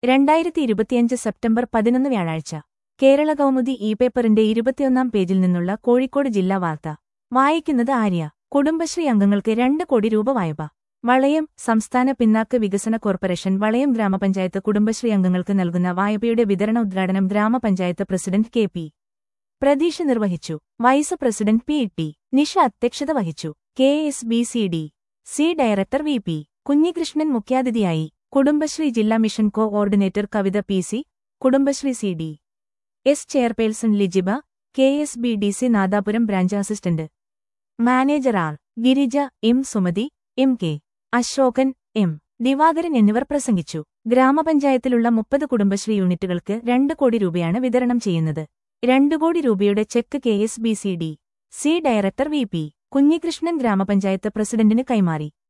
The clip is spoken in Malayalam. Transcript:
രണ്ടായിരത്തി ഇരുപത്തിയഞ്ച് സെപ്റ്റംബർ പതിനൊന്ന് വ്യാഴാഴ്ച കേരള കൗമുദി ഇ പേപ്പറിന്റെ ഇരുപത്തിയൊന്നാം പേജിൽ നിന്നുള്ള കോഴിക്കോട് ജില്ലാ വാർത്ത വായിക്കുന്നത് ആര്യ കുടുംബശ്രീ അംഗങ്ങൾക്ക് രണ്ട് കോടി രൂപ വായ്പ വളയം സംസ്ഥാന പിന്നാക്ക വികസന കോർപ്പറേഷൻ വളയം ഗ്രാമപഞ്ചായത്ത് കുടുംബശ്രീ അംഗങ്ങൾക്ക് നൽകുന്ന വായ്പയുടെ വിതരണ ഉദ്ഘാടനം ഗ്രാമപഞ്ചായത്ത് പ്രസിഡന്റ് കെ പി പ്രതീഷ് നിർവഹിച്ചു vice president P T Nisha അധ്യക്ഷത വഹിച്ചു K S B C D C director V P Kunhikrishnan മുഖ്യാതിഥിയായി കുടുംബശ്രീ ജില്ലാ mission coordinator Kavitha P C Kudumbashree C D S chairperson Lijiba K S B D C Nadapuram branch assistant manager R Girija M Sumathi M K Asokan M Divakaran എന്നിവർ പ്രസംഗിച്ചു ഗ്രാമപഞ്ചായത്തിലുള്ള മുപ്പത് കുടുംബശ്രീ യൂണിറ്റുകൾക്ക് രണ്ട് കോടി രൂപയാണ് വിതരണം ചെയ്യുന്നത് രണ്ട് കോടി രൂപയുടെ cheque K S B C D C director V P Kunhikrishnan ഗ്രാമപഞ്ചായത്ത് പ്രസിഡന്റിന് കൈമാറി